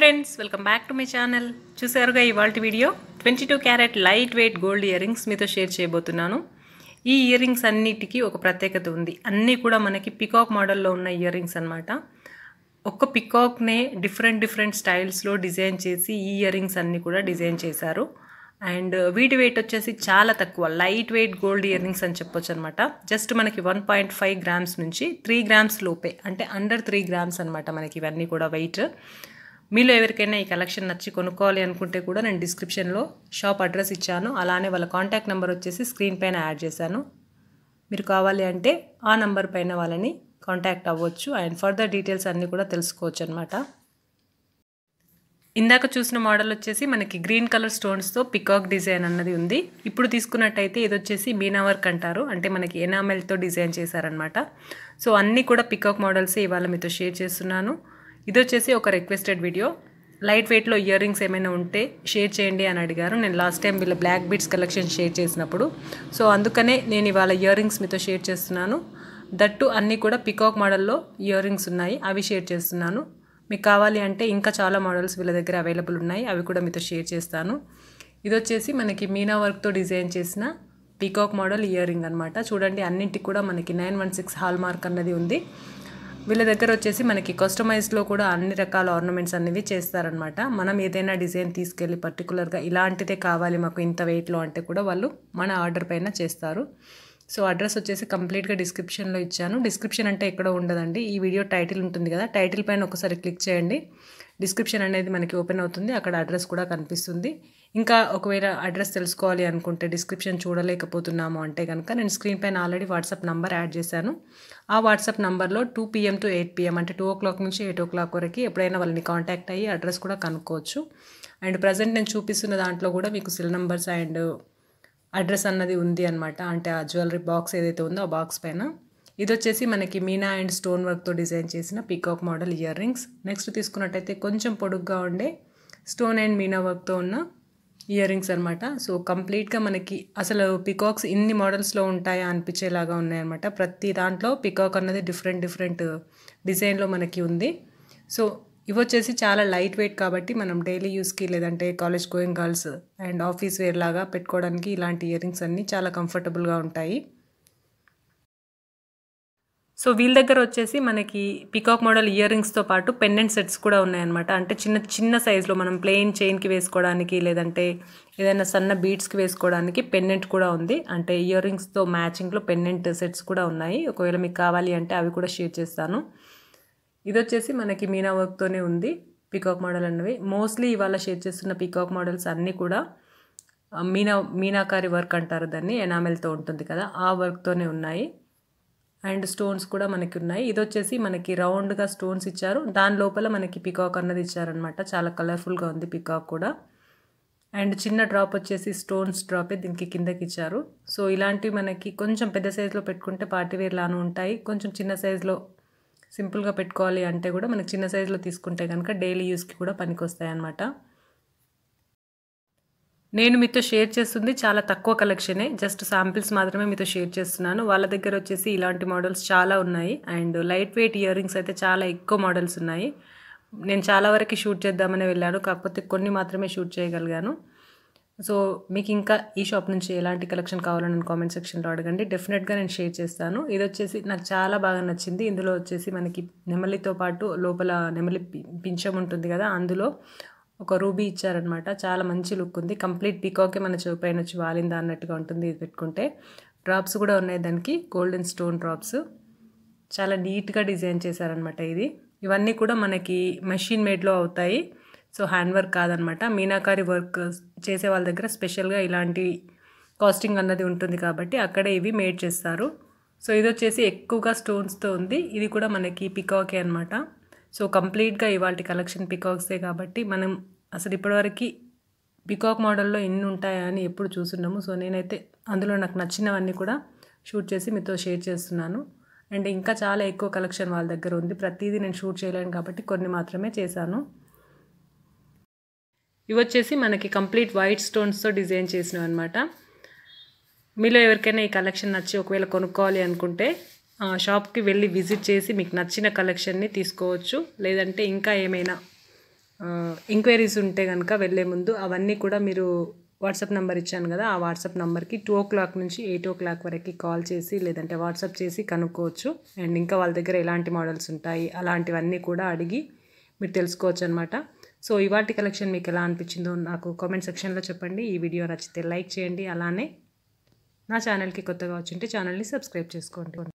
friends welcome back to my channel చూసారుగా ఇవాళ video twenty two carat light weight gold ear rings మీతో share చేయబోతున్నాను ఈ ear rings అన్నిటికీ ఒక ప్రత్యేకత ఉంది అన్నీ కూడా మనకి పికాక్ మోడల్లో ఉన్న ఇయర్ రింగ్స్ అనమాట ఒక్క పికాక్నే డిఫరెంట్ డిఫరెంట్ స్టైల్స్లో డిజైన్ చేసి ఈ ఇయర్ రింగ్స్ అన్నీ కూడా డిజైన్ చేశారు అండ్ వీటి వెయిట్ వచ్చేసి చాలా తక్కువ light weight gold ear rings అని చెప్పొచ్చు అనమాట జస్ట్ మనకి వన్ పాయింట్ ఫైవ్ గ్రామ్స్ నుంచి త్రీ గ్రామ్స్ లోపే అంటే అండర్ త్రీ గ్రామ్స్ అనమాట మనకి ఇవన్నీ కూడా వెయిట్ మీలో ఎవరికైనా ఈ కలెక్షన్ నచ్చి కొనుక్కోవాలి అనుకుంటే కూడా నేను డిస్క్రిప్షన్లో షాప్ అడ్రస్ ఇచ్చాను అలానే వాళ్ళ కాంటాక్ట్ నెంబర్ వచ్చేసి స్క్రీన్ పైన యాడ్ చేశాను మీరు కావాలి అంటే ఆ నంబర్ పైన వాళ్ళని కాంటాక్ట్ అవ్వచ్చు అండ్ ఫర్దర్ డీటెయిల్స్ అన్నీ కూడా తెలుసుకోవచ్చు అనమాట ఇందాక చూసిన మోడల్ వచ్చేసి మనకి గ్రీన్ కలర్ స్టోన్స్తో పికాక్ డిజైన్ అన్నది ఉంది ఇప్పుడు తీసుకున్నట్టయితే ఇది వచ్చేసి మీనా వర్క్ అంటారు అంటే మనకి ఎనామెల్తో డిజైన్ చేశారనమాట సో అన్నీ కూడా పికాక్ మోడల్స్ ఇవాళ మీతో షేర్ చేస్తున్నాను ఇది వచ్చేసి ఒక రిక్వెస్టెడ్ వీడియో లైట్ వెయిట్లో ఇయర్ రింగ్స్ ఏమైనా ఉంటే షేర్ చేయండి అని అడిగారు నేను లాస్ట్ టైం వీళ్ళ బ్లాక్ బీట్స్ కలెక్షన్ షేర్ చేసినప్పుడు సో అందుకనే నేను ఇవాళ ఇయర్ రింగ్స్ మీతో షేర్ చేస్తున్నాను దట్టు అన్నీ కూడా పికాక్ మోడల్లో ఇయర్ రింగ్స్ ఉన్నాయి అవి షేర్ చేస్తున్నాను మీకు కావాలి అంటే ఇంకా చాలా మోడల్స్ వీళ్ళ దగ్గర అవైలబుల్ ఉన్నాయి అవి కూడా మీతో షేర్ చేస్తాను ఇది వచ్చేసి మనకి మీనా వర్క్తో డిజైన్ చేసిన పీకాక్ మోడల్ ఇయర్ రింగ్ అనమాట చూడండి అన్నింటికి కూడా మనకి nine one six hallmark అన్నది ఉంది వీళ్ళ దగ్గర వచ్చేసి మనకి కస్టమైజ్లో కూడా అన్ని రకాల ఆర్నమెంట్స్ అనేవి చేస్తారనమాట మనం ఏదైనా డిజైన్ తీసుకెళ్ళి పర్టికులర్గా ఇలాంటిదే కావాలి మాకు ఇంత వెయిట్లో అంటే కూడా వాళ్ళు మన ఆర్డర్ పైన చేస్తారు సో అడ్రస్ వచ్చేసి కంప్లీట్గా డిస్క్రిప్షన్లో ఇచ్చాను డిస్క్రిప్షన్ అంటే ఎక్కడ ఉండదండి ఈ వీడియో టైటిల్ ఉంటుంది కదా టైటిల్ పైన ఒకసారి క్లిక్ చేయండి డిస్క్రిప్షన్ అనేది మనకి ఓపెన్ అవుతుంది అక్కడ అడ్రస్ కూడా కనిపిస్తుంది ఇంకా ఒకవేళ అడ్రస్ తెలుసుకోవాలి అనుకుంటే డిస్క్రిప్షన్ చూడలేకపోతున్నాము అంటే కనుక నేను స్క్రీన్ పైన ఆల్రెడీ వాట్సాప్ నంబర్ యాడ్ చేశాను ఆ వాట్సాప్ నంబర్లో two PM to eight PM అంటే టూ ఓ క్లాక్ నుంచి ఎయిట్ ఓ క్లాక్ వరకు ఎప్పుడైనా వాళ్ళని కాంటాక్ట్ అయ్యి అడ్రస్ కూడా కనుక్కోవచ్చు అండ్ ప్రజెంట్ నేను చూపిస్తున్న దాంట్లో కూడా మీకు సెల్ నెంబర్స్ అండ్ అడ్రస్ అన్నది ఉంది అనమాట అంటే ఆ జ్యువెలరీ బాక్స్ ఏదైతే ఉందో ఆ బాక్స్ పైన ఇది వచ్చేసి మనకి మీనా అండ్ స్టోన్ వర్క్తో డిజైన్ చేసిన peacock model ear rings next తీసుకున్నట్టయితే కొంచెం పొడుగ్గా ఉండే స్టోన్ అండ్ మీనా వర్క్తో ఉన్న ఇయర్ రింగ్స్ అనమాట సో కంప్లీట్గా మనకి అసలు పికాక్స్ ఇన్ని మోడల్స్లో ఉంటాయా అనిపించేలాగా ఉన్నాయన్నమాట ప్రతి దాంట్లో పికాక్ అన్నది డిఫరెంట్ డిఫరెంట్ డిజైన్లో మనకి ఉంది సో ఇవి వచ్చేసి చాలా లైట్ వెయిట్ కాబట్టి మనం డైలీ యూస్కి లేదంటే college going girls and office wear లాగా పెట్టుకోవడానికి ఇలాంటి ఇయర్ రింగ్స్ అన్నీ చాలా కంఫర్టబుల్గా ఉంటాయి సో వీళ్ళ దగ్గర వచ్చేసి మనకి పికాక్ మోడల్ ఇయర్ రింగ్స్తో పాటు పెండెంట్ సెట్స్ కూడా ఉన్నాయన్నమాట అంటే చిన్న చిన్న సైజులో మనం ప్లెయిన్ చైన్కి వేసుకోవడానికి లేదంటే ఏదైనా సన్న బీడ్స్కి వేసుకోవడానికి పెండెంట్ కూడా ఉంది అంటే ఇయర్ రింగ్స్తో మ్యాచింగ్లో పెండెంట్ సెట్స్ కూడా ఉన్నాయి ఒకవేళ మీకు కావాలి అంటే అవి కూడా షేర్ చేస్తాను ఇది వచ్చేసి మనకి మీనా వర్క్తోనే ఉంది పీకాక్ మోడల్ అన్నవి మోస్ట్లీ ఇవాళ షేర్ చేస్తున్న పీకాక్ మోడల్స్ అన్నీ కూడా మీనా మీనాకారి వర్క్ అంటారు దాన్ని ఎనామెల్తో ఉంటుంది కదా ఆ వర్క్తోనే ఉన్నాయి అండ్ స్టోన్స్ కూడా మనకి ఉన్నాయి ఇది వచ్చేసి మనకి రౌండ్గా స్టోన్స్ ఇచ్చారు దాని లోపల మనకి పికాక్ అన్నది ఇచ్చారనమాట చాలా కలర్ఫుల్గా ఉంది పికాక్ కూడా అండ్ చిన్న డ్రాప్ వచ్చేసి స్టోన్స్ డ్రాపే దీనికి కిందకి ఇచ్చారు సో ఇలాంటివి మనకి కొంచెం పెద్ద సైజులో పెట్టుకుంటే పార్టీ వేర్ లాను ఉంటాయి కొంచెం చిన్న సైజులో సింపుల్గా పెట్టుకోవాలి అంటే కూడా మనకి చిన్న సైజులో తీసుకుంటే కనుక డైలీ యూస్కి కూడా పనికొస్తాయి అన్నమాట నేను మీతో షేర్ చేస్తుంది చాలా తక్కువ కలెక్షనే జస్ట్ శాంపిల్స్ మాత్రమే మీతో షేర్ చేస్తున్నాను వాళ్ళ దగ్గర వచ్చేసి ఇలాంటి మోడల్స్ చాలా ఉన్నాయి and light weight ear rings అయితే చాలా ఎక్కువ మోడల్స్ ఉన్నాయి నేను చాలా వరకు షూట్ చేద్దామని వెళ్ళాను కాకపోతే కొన్ని మాత్రమే షూట్ చేయగలిగాను సో మీకు ఇంకా ఈ షాప్ నుంచి ఎలాంటి కలెక్షన్ కావాలని కామెంట్ సెక్షన్లో అడగండి డెఫినెట్గా నేను షేర్ చేస్తాను ఇది వచ్చేసి నాకు చాలా బాగా నచ్చింది ఇందులో వచ్చేసి మనకి నెమలితో పాటు లోపల నెమలి పింఛం ఉంటుంది కదా అందులో ఒక రూబీ ఇచ్చారనమాట చాలా మంచి లుక్ ఉంది కంప్లీట్ పీకాకే మన పైన వచ్చి వాలిందా అన్నట్టుగా ఉంటుంది ఇది పెట్టుకుంటే డ్రాప్స్ కూడా ఉన్నాయి దానికి గోల్డెన్ స్టోన్ డ్రాప్స్ చాలా నీట్గా డిజైన్ చేశారనమాట ఇది ఇవన్నీ కూడా మనకి మెషిన్ మేడ్లో అవుతాయి సో హ్యాండ్ వర్క్ కాదనమాట మీనాకారి వర్క్ చేసే వాళ్ళ దగ్గర స్పెషల్గా ఇలాంటి కాస్టింగ్ అన్నది ఉంటుంది కాబట్టి అక్కడే ఇవి మేడ్ చేస్తారు సో ఇది వచ్చేసి ఎక్కువగా స్టోన్స్తో ఉంది ఇది కూడా మనకి పికాకే అనమాట సో కంప్లీట్గా ఇవాళ కలెక్షన్ పికాక్సే కాబట్టి మనం అసలు ఇప్పటివరకు పికాక్ మోడల్లో ఎన్ని ఉంటాయా అని ఎప్పుడు చూస్తున్నాము సో నేనైతే అందులో నాకు నచ్చినవన్నీ కూడా షూట్ చేసి మీతో షేర్ చేస్తున్నాను అండ్ ఇంకా చాలా ఎక్కువ కలెక్షన్ వాళ్ళ దగ్గర ఉంది ప్రతిదీ నేను షూట్ చేయలేను కాబట్టి కొన్ని మాత్రమే చేశాను ఇవి వచ్చేసి మనకి కంప్లీట్ వైట్ స్టోన్స్తో డిజైన్ చేసినవి అనమాట మీలో ఎవరికైనా ఈ కలెక్షన్ నచ్చి ఒకవేళ కొనుక్కోవాలి అనుకుంటే షాప్కి వెళ్ళి విజిట్ చేసి మీకు నచ్చిన కలెక్షన్ని తీసుకోవచ్చు లేదంటే ఇంకా ఏమైనా ఎంక్వైరీస్ ఉంటే కనుక వెళ్ళే ముందు అవన్నీ కూడా మీరు వాట్సాప్ నెంబర్ ఇచ్చాను కదా ఆ వాట్సాప్ నెంబర్కి టూ ఓ క్లాక్ నుంచి ఎయిట్ ఓ క్లాక్ వరకు కాల్ చేసి లేదంటే వాట్సాప్ చేసి కనుక్కోవచ్చు అండ్ ఇంకా వాళ్ళ దగ్గర ఎలాంటి మోడల్స్ ఉంటాయి అలాంటివన్నీ కూడా అడిగి మీరు తెలుసుకోవచ్చు అనమాట సో ఇవాటి కలెక్షన్ మీకు ఎలా అనిపించిందో నాకు కామెంట్ సెక్షన్లో చెప్పండి ఈ వీడియో నచ్చితే లైక్ చేయండి అలానే నా ఛానల్కి కొత్తగా వచ్చింటే ఛానల్ని సబ్స్క్రైబ్ చేసుకోండి